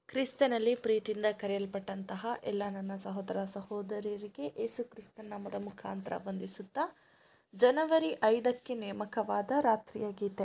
ಕ್ರಿಸ್ತನಲ್ಲಿ ಪ್ರೀತಿಯಿಂದ ಕರೆಯಲ್ಪಟ್ಟಂತಹ ಎಲ್ಲ ನನ್ನ ಸಹೋದರ ಸಹೋದರಿಯರಿಗೆ ಯೇಸು ಕ್ರಿಸ್ತನ ನಾಮದ ಮುಖಾಂತರ ವಂದಿಸುತ್ತಾ ಜನವರಿ ಐದಕ್ಕೆ ನೇಮಕವಾದ ರಾತ್ರಿಯ ಗೀತೆ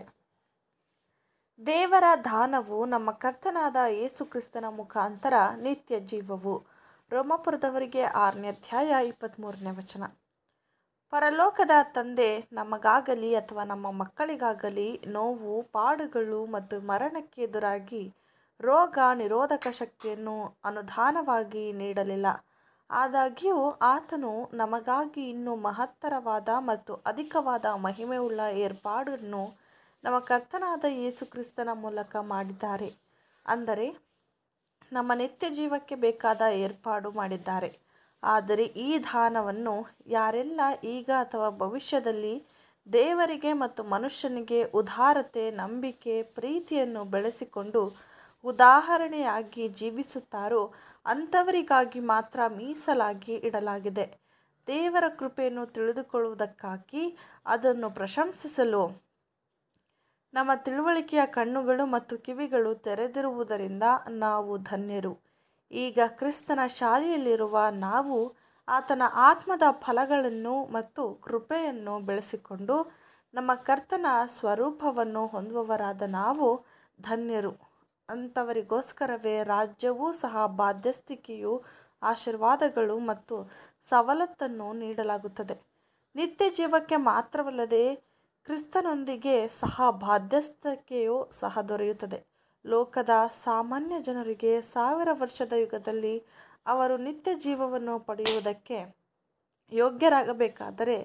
ದೇವರ ದಾನವು ನಮ್ಮ ಕರ್ತನಾದ ಯೇಸು ಕ್ರಿಸ್ತನ ಮುಖಾಂತರ ನಿತ್ಯ ಜೀವವು ರೋಮಪುರದವರಿಗೆ ಆರನೇ ಅಧ್ಯಾಯ ಇಪ್ಪತ್ತ್ಮೂರನೇ ವಚನ ಪರಲೋಕದ ತಂದೆ ನಮಗಾಗಲಿ ಅಥವಾ ನಮ್ಮ ಮಕ್ಕಳಿಗಾಗಲಿ ನೋವು ಪಾಡುಗಳು ಮತ್ತು ಮರಣಕ್ಕೆ ಎದುರಾಗಿ ರೋಗ ನಿರೋಧಕ ಶಕ್ತಿಯನ್ನು ಅನುದಾನವಾಗಿ ನೀಡಲಿಲ್ಲ ಆದಾಗ್ಯೂ ಆತನು ನಮಗಾಗಿ ಇನ್ನೂ ಮಹತ್ತರವಾದ ಮತ್ತು ಅಧಿಕವಾದ ಮಹಿಮೆಯುಳ್ಳ ಏರ್ಪಾಡನ್ನು ನಮ್ಮ ಕರ್ತನಾದ ಯೇಸು ಕ್ರಿಸ್ತನ ಮೂಲಕ ಮಾಡಿದ್ದಾರೆ ಅಂದರೆ ನಮ್ಮ ನಿತ್ಯ ಜೀವಕ್ಕೆ ಬೇಕಾದ ಏರ್ಪಾಡು ಮಾಡಿದ್ದಾರೆ ಆದರೆ ಈ ದಾನವನ್ನು ಯಾರೆಲ್ಲ ಈಗ ಅಥವಾ ಭವಿಷ್ಯದಲ್ಲಿ ದೇವರಿಗೆ ಮತ್ತು ಮನುಷ್ಯನಿಗೆ ಉದಾರತೆ ನಂಬಿಕೆ ಪ್ರೀತಿಯನ್ನು ಬೆಳೆಸಿಕೊಂಡು ಉದಾಹರಣೆಯಾಗಿ ಜೀವಿಸುತ್ತಾರೋ ಅಂಥವರಿಗಾಗಿ ಮಾತ್ರ ಮೀಸಲಾಗಿ ಇಡಲಾಗಿದೆ ದೇವರ ಕೃಪೆಯನ್ನು ತಿಳಿದುಕೊಳ್ಳುವುದಕ್ಕಾಗಿ ಅದನ್ನು ಪ್ರಶಂಸಿಸಲು ನಮ್ಮ ತಿಳುವಳಿಕೆಯ ಕಣ್ಣುಗಳು ಮತ್ತು ಕಿವಿಗಳು ತೆರೆದಿರುವುದರಿಂದ ನಾವು ಧನ್ಯರು ಈಗ ಕ್ರಿಸ್ತನ ಶಾಲೆಯಲ್ಲಿರುವ ನಾವು ಆತನ ಆತ್ಮದ ಫಲಗಳನ್ನು ಮತ್ತು ಕೃಪೆಯನ್ನು ಬೆಳೆಸಿಕೊಂಡು ನಮ್ಮ ಕರ್ತನ ಸ್ವರೂಪವನ್ನು ಹೊಂದುವವರಾದ ನಾವು ಧನ್ಯರು ಅಂಥವರಿಗೋಸ್ಕರವೇ ರಾಜ್ಯವೂ ಸಹ ಬಾಧ್ಯಸ್ಥಿಕೆಯು ಆಶೀರ್ವಾದಗಳು ಮತ್ತು ಸವಲತ್ತನ್ನು ನೀಡಲಾಗುತ್ತದೆ ನಿತ್ಯ ಜೀವಕ್ಕೆ ಮಾತ್ರವಲ್ಲದೆ ಕ್ರಿಸ್ತನೊಂದಿಗೆ ಸಹ ಬಾಧ್ಯಸ್ಥಿಕೆಯೂ ಸಹ ದೊರೆಯುತ್ತದೆ ಲೋಕದ ಸಾಮಾನ್ಯ ಜನರಿಗೆ ಸಾವಿರ ವರ್ಷದ ಯುಗದಲ್ಲಿ ಅವರು ನಿತ್ಯ ಜೀವವನ್ನು ಪಡೆಯುವುದಕ್ಕೆ ಯೋಗ್ಯರಾಗಬೇಕಾದರೆ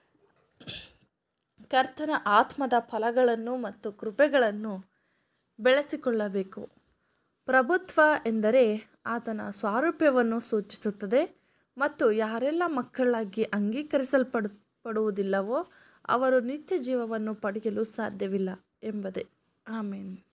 ಕರ್ತನ ಆತ್ಮದ ಫಲಗಳನ್ನು ಮತ್ತು ಕೃಪೆಗಳನ್ನು ಬೆಳೆಸಿಕೊಳ್ಳಬೇಕು ಪ್ರಭುತ್ವ ಎಂದರೆ ಆತನ ಸ್ವಾರೂಪ್ಯವನ್ನು ಸೂಚಿಸುತ್ತದೆ ಮತ್ತು ಯಾರೆಲ್ಲ ಮಕ್ಕಳಾಗಿ ಅಂಗೀಕರಿಸಲ್ಪಡು ಪಡುವುದಿಲ್ಲವೋ ಅವರು ನಿತ್ಯ ಜೀವವನ್ನು ಪಡೆಯಲು ಸಾಧ್ಯವಿಲ್ಲ ಎಂಬುದೇ ಆಮೇನ್